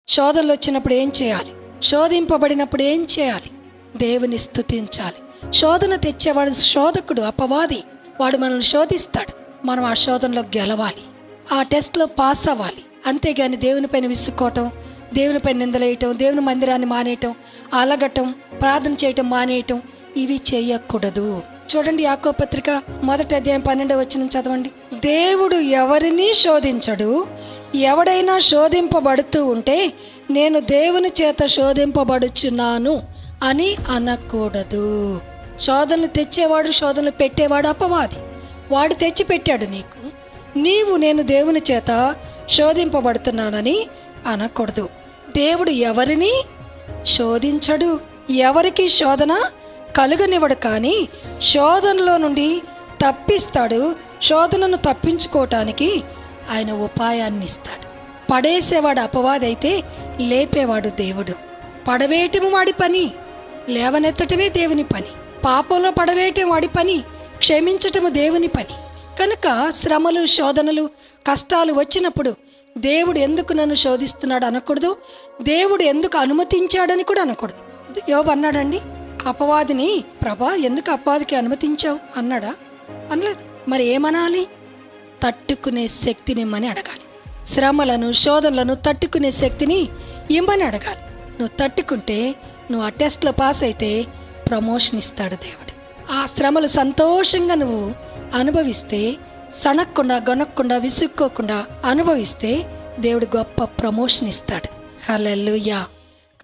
శోధనలు వచ్చినప్పుడు ఏం చేయాలి శోధింపబడినప్పుడు ఏం చేయాలి దేవుని స్తుతించాలి శోధన తెచ్చేవాడు శోధకుడు అపవాది వాడు మనల్ని శోధిస్తాడు మనం ఆ శోధనలో గెలవాలి ఆ టెస్ట్లో పాస్ అవ్వాలి అంతేగాని దేవునిపైన విసుక్కోవటం దేవునిపైన నిందలేయటం దేవుని మందిరాన్ని మానేయటం అలగటం ప్రార్థన చేయటం మానేయటం ఇవి చేయకూడదు చూడండి యాకో పత్రిక మొదటి అధ్యాయం పన్నెండవ వచ్చిన చదవండి దేవుడు ఎవరిని శోధించడు ఎవడైనా శోధింపబడుతూ ఉంటే నేను దేవుని చేత శోధింపబడుచున్నాను అని అనకూడదు శోధనలు తెచ్చేవాడు శోధనలు పెట్టేవాడు అపవాది వాడు తెచ్చి పెట్టాడు నీకు నీవు నేను దేవుని చేత శోధింపబడుతున్నానని అనకూడదు దేవుడు ఎవరిని శోధించడు ఎవరికి శోధన కలుగనివ్వడు కానీ శోధనలో నుండి తప్పిస్తాడు శోధనను తప్పించుకోవటానికి ఆయన ఉపాయాన్ని ఇస్తాడు పడేసేవాడు అపవాది అయితే లేపేవాడు దేవుడు పడవేయటం వాడి పని లేవనెత్తటమే దేవుని పని పాపంలో పడవేయటం వాడి పని క్షమించటము దేవుని పని కనుక శ్రమలు శోధనలు కష్టాలు వచ్చినప్పుడు దేవుడు ఎందుకు నన్ను శోధిస్తున్నాడు అనకూడదు దేవుడు ఎందుకు అనుమతించాడని కూడా అనకూడదు యోబు అన్నాడండి అపవాదిని ప్రభా ఎందుకు అపవాదికి అనుమతించావు అన్నాడా అనలేదు మరి ఏమనాలి తట్టుకునే శక్తిని ఇమ్మని అడగాలి శ్రమలను శోధనలను తట్టుకునే శక్తిని ఇమ్మని అడగాలి నువ్వు తట్టుకుంటే నువ్వు ఆ టెస్ట్లో పాస్ అయితే ప్రమోషన్ ఇస్తాడు దేవుడు ఆ శ్రమలు సంతోషంగా నువ్వు అనుభవిస్తే సణక్కుండా గొనక్కుండా విసుక్కోకుండా అనుభవిస్తే దేవుడు గొప్ప ప్రమోషన్ ఇస్తాడు హల్లెలూయా